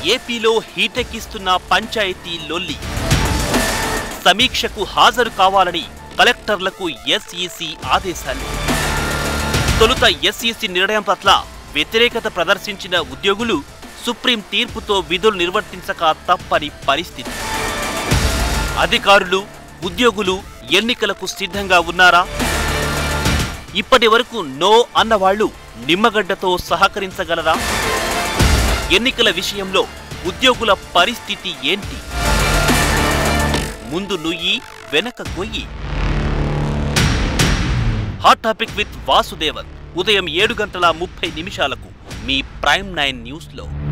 ఏపీలో హీటెక్కిస్తున్న పంచాయతీ లొల్లి సమీక్షకు హాజరు కావాలని కలెక్టర్లకు ఎస్ఈసి ఆదేశాలు తొలుత ఎస్ఈసి నిర్ణయం పట్ల వ్యతిరేకత ప్రదర్శించిన ఉద్యోగులు సుప్రీం తీర్పుతో విధులు నిర్వర్తించక తప్పని పరిస్థితి అధికారులు ఉద్యోగులు ఎన్నికలకు సిద్ధంగా ఉన్నారా ఇప్పటి వరకు నో అన్నవాళ్లు నిమ్మగడ్డతో సహకరించగలరా ఎన్నికల విషయంలో ఉద్యోగుల పరిస్థితి ఏంటి ముందు నుయ్యి వెనక గొయ్యి హాట్ టాపిక్ విత్ వాసుదేవన్ ఉదయం ఏడు గంటల ముప్పై నిమిషాలకు మీ ప్రైమ్ నైన్ న్యూస్లో